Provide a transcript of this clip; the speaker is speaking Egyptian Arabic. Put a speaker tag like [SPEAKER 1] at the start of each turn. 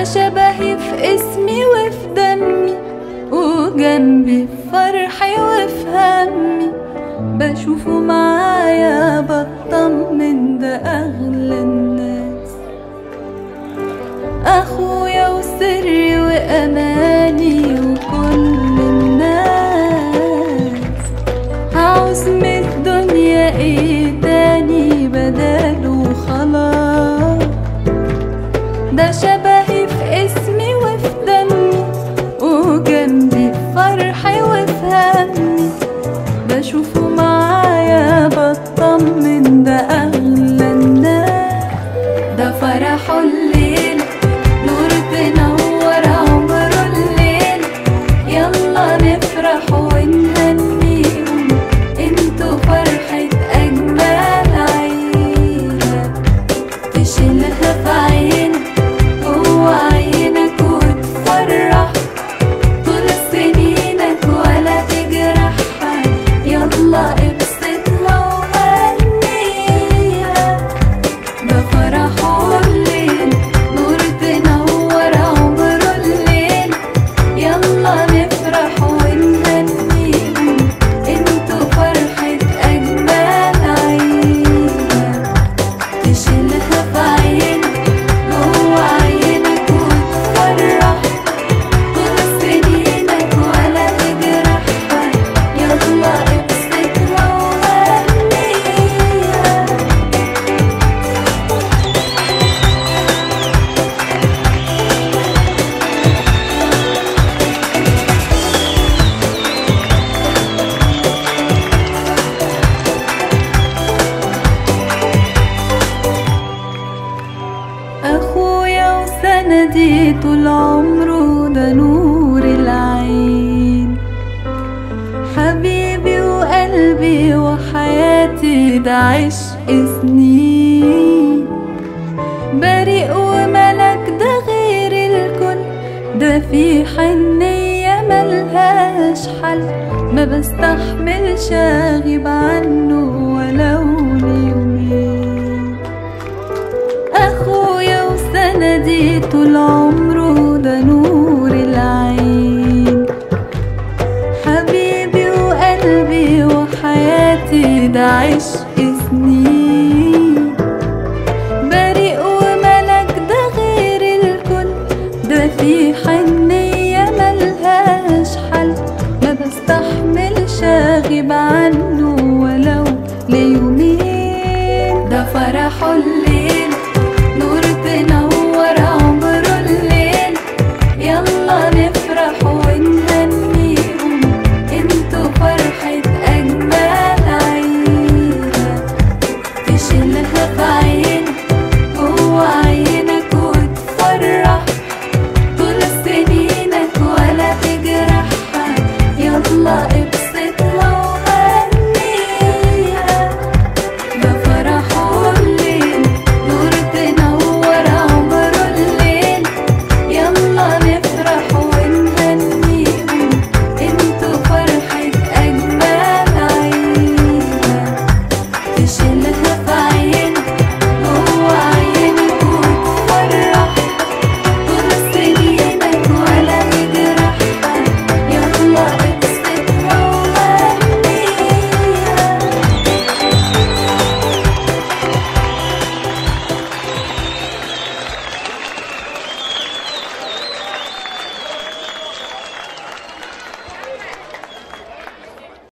[SPEAKER 1] ده شبهي في اسمي وفي دمي وجنبي في فرحي وفي همي بشوفه معايا بطمن ده أغلى الناس أخويا وسري وأماني وكل الناس عاوز من الدنيا ايه تاني بداله خلاص ده شبهي في اسمي وفي دمي وجنبي في فرحي وفي همي بشوفه معايا بطمن ده أغلى الناس ده فرحه الليل نور تنور عمره الليل يلا نفرح ونهنيهم انتوا فرحة أجمل عيلة تشيلها في عينك جوا عينك وتفرح طول سنينك ولا تجرحها يلا ابسطها وهنيها ده فرحه الليل نور تنور عمره الليل يلا نفرح ونهنيهم انتوا فرحة أجمل عيلة تشيلها في عينك جوا عينك وتفرح طول سنينك ولا تجرحها يلا ابسطها وهنيها أخويا وسندي طول عمره ده نور العين حبيبي وقلبي وحياتي ده عشق سنين بريء وملك ده غير الكل ده في حنية ملهاش حل ما بستحملش اغيب عنه ولو ليومين اخويا وسندي طول عمره ده نور العين حبيبي وقلبي وحياتي ده عشق